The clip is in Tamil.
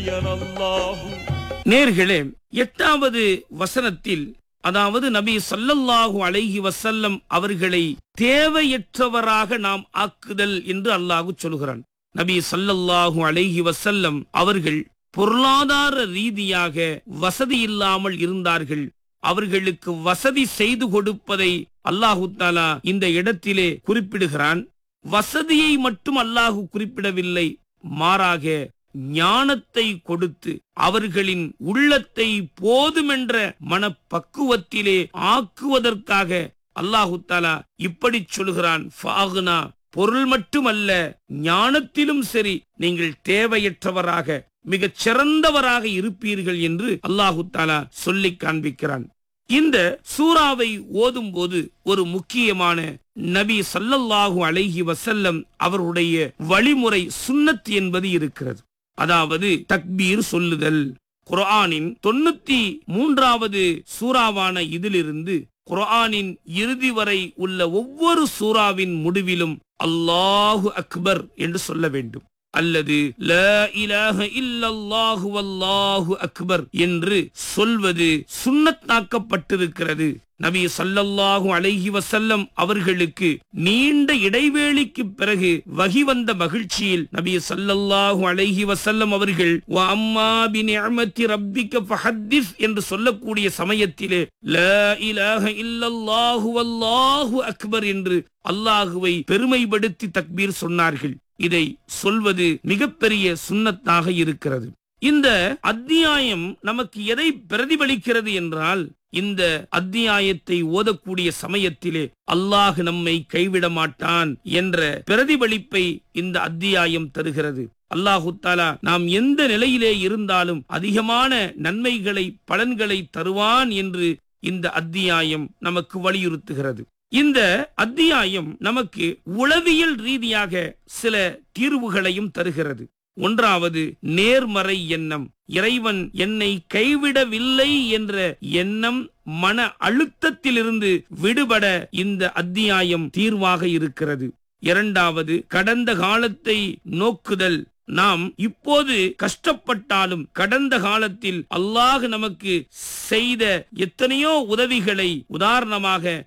நேர்களே எட்டாவது வசனத்தில் அதாவது நபி ஸல்லல்லாஹு அலைஹி வஸல்லம் அவர்களை தேவையற்றவராக நாம் ஆக்குதல் என்று அல்லாஹ் சொல்கிறான் நபி ஸல்லல்லாஹு அலைஹி வஸல்லம் அவர்கள் பொருளாதார ரீதியாக வசதி இல்லாமல் இருந்தார்கள் அவர்களுக்கு வசதி செய்து கொடுப்பதை அல்லாஹு தாலா இந்த இடத்திலே குறிப்பிடுகிறான் வசதியை மட்டும் அல்லாஹு குறிப்பிடவில்லை மாறாக ஞானத்தை கொடுத்து அவர்களின் உள்ளத்தை போதுமென்ற மனப்பக்குவத்திலே ஆக்குவதற்காக அல்லாஹு தாலா இப்படி சொல்கிறான் ஃபாகுனா பொருள் மட்டுமல்ல ஞானத்திலும் சரி நீங்கள் தேவையற்றவராக மிகச் சிறந்தவராக இருப்பீர்கள் என்று அல்லாஹு தாலா சொல்லிக் காண்பிக்கிறான் இந்த சூறாவை ஓதும் போது ஒரு முக்கியமான நபி ஸல்லல்லாஹு அலைஹி வஸல்லம் அவருடைய வழிமுறை சுன்னத் என்பது இருக்கிறது அதாவது தக்பீர் சொல்லுதல் குர்ஆனின் தொண்ணூத்தி மூன்றாவது சூறாவான இதிலிருந்து குர்ஆனின் இறுதி வரை உள்ள ஒவ்வொரு சூறாவின் முடிவிலும் அல்லாஹு அக்பர் என்று சொல்ல வேண்டும் அல்லது ல இலாஹ இல்லல்லாஹு வல்லாஹு அக்பர் என்று சொல்வது சுன்னத்தாக்கப்பட்டிருக்கிறது நபி ஸல்லல்லாஹு அலைஹி வஸல்லம் அவர்களுக்கு நீண்ட இடைவேளைக்கு பிறகு வகி வந்த மகிழ்ச்சியில் நபி ஸல்லல்லாஹு அலைஹி வஸல்லம் அவர்கள் வ அம்மா பி நிஅமத்தி ரப்பிக ஃபஹத்திஸ் என்று சொல்லக்கூடிய சமயத்திலே ல இலாஹ இல்லல்லாஹு வல்லாஹு அக்பர் என்று அல்லாஹுவை பெருமைப்படுத்தி தக்பீர் சொன்னார்கள் இதை சொல்வது மிகப்பெரிய சுன்னத்தாக இருக்கிறது இந்த அத்தியாயம் நமக்கு எதை பிரதிபலிக்கிறது என்றால் இந்த அத்தியாயத்தை ஓதக்கூடிய சமயத்திலே அல்லாஹ் நம்மை கைவிட மாட்டான் என்ற பிரதிபலிப்பை இந்த அத்தியாயம் தருகிறது அல்லாஹு தாலா நாம் எந்த நிலையிலே இருந்தாலும் அதிகமான நன்மைகளை பலன்களை தருவான் என்று இந்த அத்தியாயம் நமக்கு வலியுறுத்துகிறது இந்த அத்தியாயம் நமக்கு உளவியல் ரீதியாக சில தீர்வுகளையும் தருகிறது ஒன்றாவது நேர்மறை எண்ணம் இறைவன் என்னை கைவிடவில்லை என்ற எண்ணம் மன அழுத்தத்திலிருந்து விடுபட இந்த அத்தியாயம் தீர்வாக இருக்கிறது இரண்டாவது கடந்த காலத்தை நோக்குதல் நாம் இப்போது கஷ்டப்பட்டாலும் கடந்த காலத்தில் அல்லாஹ் நமக்கு செய்த எத்தனையோ உதவிகளை உதாரணமாக